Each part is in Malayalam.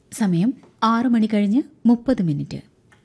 സമയം ആറു മണി കഴിഞ്ഞ് മുപ്പത് മിനിറ്റ്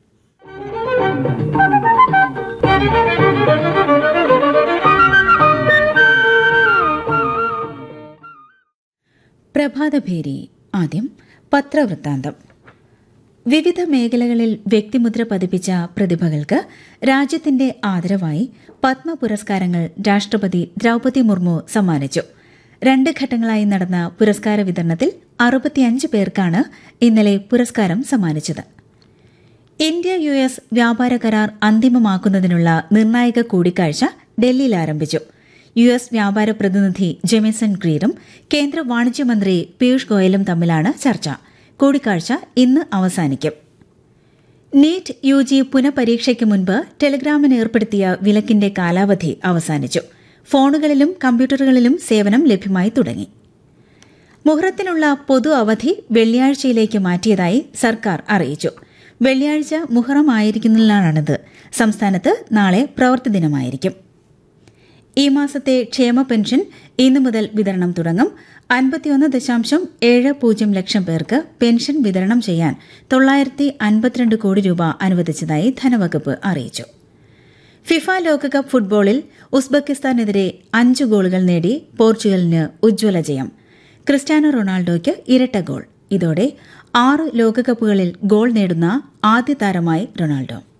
പ്രഭാതഭേരി ആദ്യം പത്രവൃത്താന്തം വിവിധ മേഖലകളിൽ വ്യക്തിമുദ്ര പതിപ്പിച്ച പ്രതിഭകൾക്ക് രാജ്യത്തിന്റെ ആദരവായി പത്മ പുരസ്കാരങ്ങൾ രാഷ്ട്രപതി ദ്രൗപതി മുർമു സമ്മാനിച്ചു രണ്ട് ഘട്ടങ്ങളായി നടന്ന പുരസ്കാര വിതരണത്തിൽ അറുപത്തിയഞ്ച് പേർക്കാണ് ഇന്നലെ പുരസ്കാരം സമ്മാനിച്ചത് ഇന്ത്യ യു എസ് വ്യാപാര കരാർ അന്തിമമാക്കുന്നതിനുള്ള നിർണായക കൂടിക്കാഴ്ച ഡൽഹിയിൽ ആരംഭിച്ചു യു എസ് വ്യാപാര പ്രതിനിധി ജെമിസൺ ഗ്രീറും കേന്ദ്ര വാണിജ്യമന്ത്രി പീയൂഷ് ഗോയലും തമ്മിലാണ് ചർച്ച കൂടിക്കാഴ്ച ഇന്ന് അവസാനിക്കും നീറ്റ് യു ജി പുനഃപരീക്ഷയ്ക്ക് മുൻപ് ടെലിഗ്രാമിന് ഏർപ്പെടുത്തിയ വിലക്കിന്റെ കാലാവധി അവസാനിച്ചു ഫോണുകളിലും കമ്പ്യൂട്ടറുകളിലും സേവനം ലഭ്യമായി തുടങ്ങി മുഹറത്തിനുള്ള പൊതു അവധി വെള്ളിയാഴ്ചയിലേക്ക് മാറ്റിയതായി സർക്കാർ അറിയിച്ചു വെള്ളിയാഴ്ച മുഹറം ആയിരിക്കുന്നതിനാണിത് സംസ്ഥാനത്ത് നാളെ പ്രവൃത്തി ദിനമായിരിക്കും ഈ മാസത്തെ ക്ഷേമ പെൻഷൻ ഇന്നു മുതൽ വിതരണം തുടങ്ങും അൻപത്തിയൊന്ന് ദശാംശം ഏഴ് പൂജ്യം ലക്ഷം പേർക്ക് പെൻഷൻ വിതരണം ചെയ്യാൻ തൊള്ളായിരത്തി അൻപത്തിരണ്ട് കോടി രൂപ അനുവദിച്ചതായി ധനവകുപ്പ് അറിയിച്ചു ഫിഫ ലോകകപ്പ് ഫുട്ബോളിൽ ഉസ്ബെക്കിസ്ഥാനെതിരെ അഞ്ച് ഗോളുകൾ നേടി പോർച്ചുഗലിന് ഉജ്ജ്വല ജയം ക്രിസ്ത്യാനോ റൊണാൾഡോയ്ക്ക് ഇരട്ട ഗോൾ ഇതോടെ ആറ് ലോകകപ്പുകളിൽ ഗോൾ നേടുന്ന ആദ്യ താരമായി റൊണാൾഡോ